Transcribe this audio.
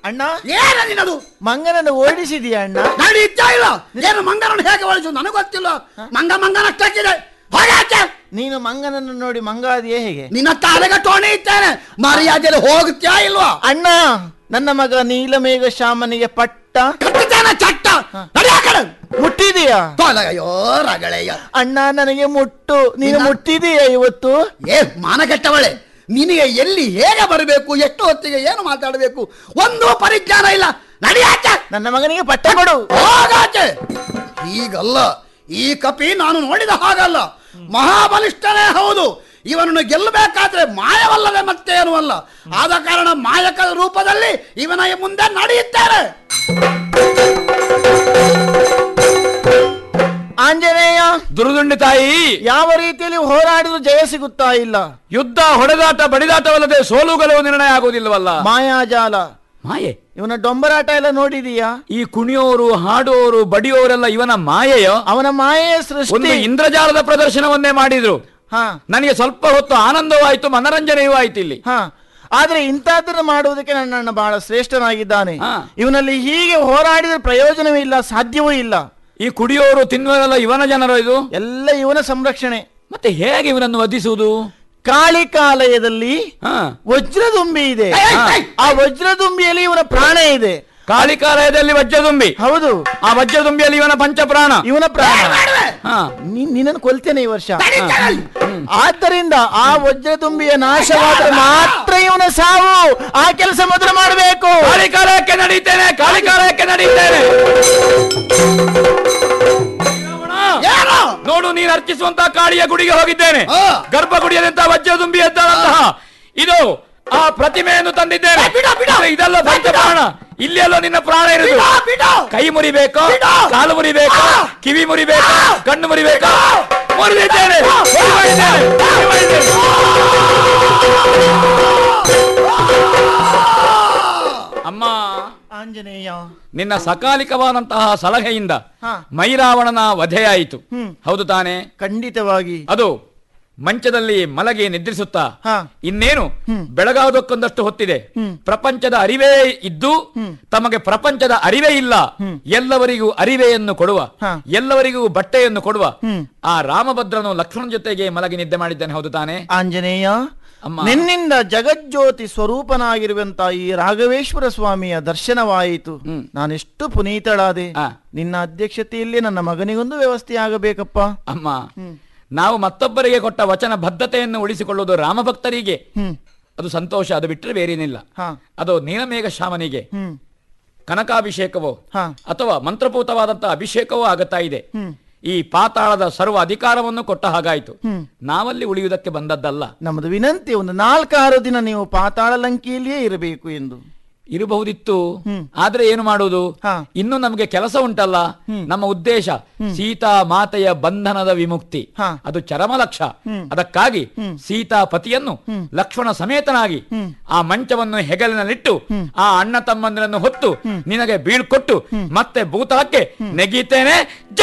ಅಣ್ಣ ಏನ ನಿನ್ನದು ಮಂಗನನ್ನು ಓಡಿಸಿದೀಯ ಅಣ್ಣ ನಾನು ಇದ್ದೇ ಇಲ್ಲ ಏನು ಮಂಗನನ್ನು ಹೇಗೆ ಒಳಿಸು ನನಗೆ ಗೊತ್ತಿಲ್ಲ ಮಂಗ ಮಂಗನಷ್ಟಾಗಿದೆ ಹೋಗಿ ಆಚೆ ನೀನು ಮಂಗನನ್ನು ನೋಡಿ ಮಂಗಾದಿಯೇ ಹೇಗೆ ನಿನ್ನ ತಾಲೆಗೆ ಟೋಣಿ ಇದ್ದೇನೆ ಮರ್ಯಾದೆಯಲ್ಲಿ ಹೋಗುತ್ತಾ ಇಲ್ವಾ ಅಣ್ಣ ನನ್ನ ಮಗ ನೀಲಮೇಘ ಶ್ಯಾಮನಿಗೆ ಪಟ್ಟ ಕಟ್ಟಿದ್ದೇನೆ ಚಟ್ಟ ನಡಿ ಆ ಕಡೆ ಮುಟ್ಟಿದೀಯಾ ತೊಲೆ, ಅಯ್ಯೋ ರಗಳೆಯ ಅಣ್ಣ ನನಗೆ ಮುಟ್ಟು ನೀನು ನಿನ್ನ- ಮುಟ್ಟಿದೀಯಾ ಇವತ್ತು ಏ ಮಾನಗೆಟ್ಟವಳೆ ನಿನಗೆ ಎಲ್ಲಿ ಹೇಗೆ ಬರಬೇಕು ಎಷ್ಟು ಹೊತ್ತಿಗೆ ಏನು ಮಾತಾಡಬೇಕು ಒಂದು ಪರಿಜ್ಞಾನ ಇಲ್ಲ ನಡಿ ಆಚೆ ನನ್ನ ಮಗನಿಗೆ ಪಟ್ಟ ಕೊಡು ಹೋಗಾಚೆ ಹೀಗಲ್ಲ ಈ ಕಪಿ ನಾನು ನೋಡಿದ ಹಾಗಲ್ಲ ಮಹಾಬಲಿಷ್ಠನೇ ಹೌದು ಇವನನ್ನು ಗೆಲ್ಲಬೇಕಾದ್ರೆ ಮಾಯವಲ್ಲದೆ ಮತ್ತೇನು ಅಲ್ಲ ಆದ ಕಾರಣ ಮಾಯಕದ ರೂಪದಲ್ಲಿ ಇವನ ಮುಂದೆ ನಡೆಯುತ್ತಾರೆ ಆಂಜನೇಯ ದುರುದುಂಡಿ ತಾಯಿ ಯಾವ ರೀತಿಯಲ್ಲಿ ಹೋರಾಡಿದ್ರು ಜಯ ಸಿಗುತ್ತಾ ಇಲ್ಲ ಯುದ್ಧ ಹೊಡೆದಾಟ ಬಡಿದಾಟವಲ್ಲದೆ ಸೋಲು ಗೆಲುವು ನಿರ್ಣಯ ಆಗುವುದಿಲ್ಲವಲ್ಲ ಮಾಯಾಜಾಲ ಮಾಯೆ ಇವನ ಡೊಂಬರಾಟ ಎಲ್ಲ ನೋಡಿದೀಯಾ ಈ ಕುಣಿಯೋರು ಹಾಡುವವರು ಬಡಿಯೋರೆಲ್ಲ ಇವನ ಮಾಯೆಯೋ ಅವನ ಮಾಯೆಯ ಒಂದು ಸೃಷ್ಟಿ ಇಂದ್ರಜಾಲದ ಪ್ರದರ್ಶನವನ್ನೇ ಮಾಡಿದ್ರು ಹಾ ನನಗೆ ಸ್ವಲ್ಪ ಹೊತ್ತು ಆನಂದವೂ ಆಯ್ತು ಮನರಂಜನೆಯೂ ಆಯ್ತು ಇಲ್ಲಿ ಹಾ ಆದ್ರೆ ಇಂಥದ್ದನ್ನು ಮಾಡುವುದಕ್ಕೆ ನನ್ನ ಅಣ್ಣ ಬಹಳ ಶ್ರೇಷ್ಠನಾಗಿದ್ದಾನೆ ಹಾ. ಇವನಲ್ಲಿ ಹೀಗೆ ಹೋರಾಡಿದ್ರೆ ಪ್ರಯೋಜನವೂ ಇಲ್ಲ ಸಾಧ್ಯವೂ ಇಲ್ಲ ಈ ಕುಡಿಯೋರು ತಿನ್ನುವರೆಲ್ಲ ಇವನ ಜನರು ಇದು ಎಲ್ಲ ಇವನ ಸಂರಕ್ಷಣೆ ಮತ್ತೆ ಹೇಗೆ ಇವನನ್ನು ವಧಿಸುವುದು ಕಾಳಿಕಾಲಯದಲ್ಲಿ ಹಾ ವಜ್ರದುಂಬಿ ಇದೆ ಏಯ್, ಏಯ್, ಏಯ್! ಆ ವಜ್ರದುಂಬಿಯಲ್ಲಿ ಇವನ ಪ್ರಾಣ ಇದೆ ಕಾಳಿಕಾಲಯದಲ್ಲಿ ವಜ್ರದುಂಬಿ ಹೌದು ಆ ವಜ್ರದುಂಬಿಯಲ್ಲಿ ಇವನ ಪಂಚಪ್ರಾಣ ಇವನ ಪ್ರಾಣ ಮಾಡುವೆ. ಹಾ ನೀನ್- ನಿನ್ನನ್ನು ಕೊಲ್ತೇನೆ ಈ ವರ್ಷ ತಡೀತಾರೆ. ಆದ್ದರಿಂದ ಆ ವಜ್ರದುಂಬಿಯ ನಾಶವಾದ್ರೆ ಮಾತ್ರ ಇವನ ಸಾವು ಆ ಕೆಲಸ ಮೊದಲು ಮಾಡಬೇಕು ಕಾಳಿಕಾಲಯಕ್ಕೆ ನಡೀತೇನೆ ಕಾಳಿಕಾಲಯಕ್ಕೆ ನಡೀತೇನೆ ಶ್ರೀರಾಮಣ್ಣ, ಏನು ನೋಡು ನೀನು ಅರ್ಚಿಸುವಂತಹ ಕಾಳಿಯ ಗುಡಿಗೆ ಹೋಗಿದ್ದೇನೆ ಹಾ. ಗರ್ಭಗುಡಿಯದಂತ ವಜ್ರದುಂಬಿ ಎದ್ದಾಳಂತಹ ಇದು ಆ ಪ್ರತಿಮೆಯನ್ನು ತಂದಿದ್ದೇನೆ ಏ, ಬಿಡು, ಬಿಡು. ಇದು ಇದೆಲ್ಲ ಪಂಚಪ್ರಾಣ ಇಲ್ಲಿ ಎಲ್ಲೋ ನಿನ್ನ ಪ್ರಾಣ ಇರುದು ಬಿಡು, ಬಿಡು. ಕೈ ಮುರಿಬೇಕು ಬಿಡು. ಕಾಲು ಮುರಿಬೇಕು ಆ. ಕಿವಿ ಮುರಿಬೇಕು ಕಣ್ಣು ಮುರಿಬೇಕು ಮುರಿದಿದ್ದೇನೆ ಮುರಿದಿದ್ದೇನೆ, ಮುರಿದಿದ್ದೇನೆ. ಅಮ್ಮ ಆಂಜನೇಯ ನಿನ್ನ ಸಕಾಲಿಕವಾದಂತಹ ಸಲಹೆಯಿಂದ ಹಾ. ಮೈರಾವಣನ ವಧೆಯಾಯಿತು ಹ್ಮ್. ಹೌದು ತಾನೇ ಖಂಡಿತವಾಗಿ ಅದು ಮಂಚದಲ್ಲಿ ಮಲಗಿ ನಿದ್ರಿಸುತ್ತಾ ಹಾ. ಇನ್ನೇನು ಹ್ಮ್. ಬೆಳಗಾವುದಕ್ಕೊಂದಷ್ಟು ಹೊತ್ತಿದೆ ಹ್ಮ್. ಪ್ರಪಂಚದ ಅರಿವೇ ಇದ್ದು ಹ್ಮ್. ತಮಗೆ ಪ್ರಪಂಚದ ಅರಿವೇ ಇಲ್ಲ ಹ್ಮ್. ಎಲ್ಲವರಿಗೂ ಅರಿವೆಯನ್ನು ಕೊಡುವ ಹಾ. ಎಲ್ಲವರಿಗೂ ಬಟ್ಟೆಯನ್ನು ಕೊಡುವ ಹ್ಮ್. ಆ ರಾಮಭದ್ರನು ಲಕ್ಷ್ಮಣ ಜೊತೆಗೆ ಮಲಗಿ ನಿದ್ದೆ ಮಾಡಿದ್ದಾನೆ ಹೌದು ತಾನೇ ಆಂಜನೇಯ ಅಮ್ಮ. ನಿನ್ನಿಂದ ಜಗಜ್ಯೋತಿ ಸ್ವರೂಪನಾಗಿರುವಂತ ಈ ರಾಘವೇಶ್ವರ ಸ್ವಾಮಿಯ ದರ್ಶನವಾಯಿತು ಹ್ಮ್. ನಾನೆಷ್ಟು ಪುನೀತಳಾದೆ ಆ. ನಿನ್ನ ಅಧ್ಯಕ್ಷತೆಯಲ್ಲಿ ನನ್ನ ಮಗನಿಗೊಂದು ವ್ಯವಸ್ಥೆ ಆಗಬೇಕಪ್ಪ ಅಮ್ಮ ಹ್ಮ್. ನಾವು ಮತ್ತೊಬ್ಬರಿಗೆ ಕೊಟ್ಟ ವಚನ ಬದ್ಧತೆಯನ್ನು ಉಳಿಸಿಕೊಳ್ಳುವುದು ರಾಮಭಕ್ತರಿಗೆ ಹ್ಮ್ ಅದು ಸಂತೋಷ ಅದು ಬಿಟ್ಟರೆ ಬೇರೇನಿಲ್ಲ ಹಾ ಅದು ನೀಲಮೇಘ ಶ್ಯಾಮನಿಗೆ ಹ್ಮ್ ಕನಕಾಭಿಷೇಕವೋ ಹಾ ಅಥವಾ ಮಂತ್ರಪೂತವಾದಂತಹ ಅಭಿಷೇಕವೋ ಆಗುತ್ತಾ ಇದೆ ಹ್ಮ್ ಈ ಪಾತಾಳದ ಸರ್ವ ಅಧಿಕಾರವನ್ನು ಕೊಟ್ಟ ಹಾಗಾಯಿತು ಹ್ಮ್ ನಾವಲ್ಲಿ ಉಳಿಯುವುದಕ್ಕೆ ಬಂದದ್ದಲ್ಲ ನಮ್ಮದು ವಿನಂತಿ ಒಂದು ನಾಲ್ಕಾರು ದಿನ ನೀವು ಪಾತಾಳ ಲಂಕಿಯಲ್ಲಿಯೇ ಇರಬೇಕು ಎಂದು ಇರಬಹುದಿತ್ತು ಹ್ಮ್. ಆದ್ರೆ ಏನು ಮಾಡುವುದು ಹಾ. ಇನ್ನು ನಮಗೆ ಕೆಲಸ ಉಂಟಲ್ಲ ಹ್ಮ್. ನಮ್ಮ ಉದ್ದೇಶ ಸೀತಾ ಮಾತೆಯ ಬಂಧನದ ವಿಮುಕ್ತಿ ಹಾ. ಅದು ಚರಮ ಲಕ್ಷ್ಯ ಹ್ಮ್. ಅದಕ್ಕಾಗಿ ಹ್ಮ್. ಸೀತಾ ಪತಿಯನ್ನು ಹ್ಮ್. ಲಕ್ಷ್ಮಣ ಸಮೇತನಾಗಿ ಹ್ಮ್. ಆ ಮಂಚವನ್ನು ಹೆಗಲಿನಲ್ಲಿಟ್ಟು ಹ್ಮ್. ಆ ಅಣ್ಣ ತಮ್ಮಂದಿರನ್ನು ಹೊತ್ತು ಹ್ಮ್. ನಿನಗೆ ಬೀಳ್ಕೊಟ್ಟು ಮತ್ತೆ ಭೂತಳಕ್ಕೆ ನೆಗೀತೇನೆ ಜೈ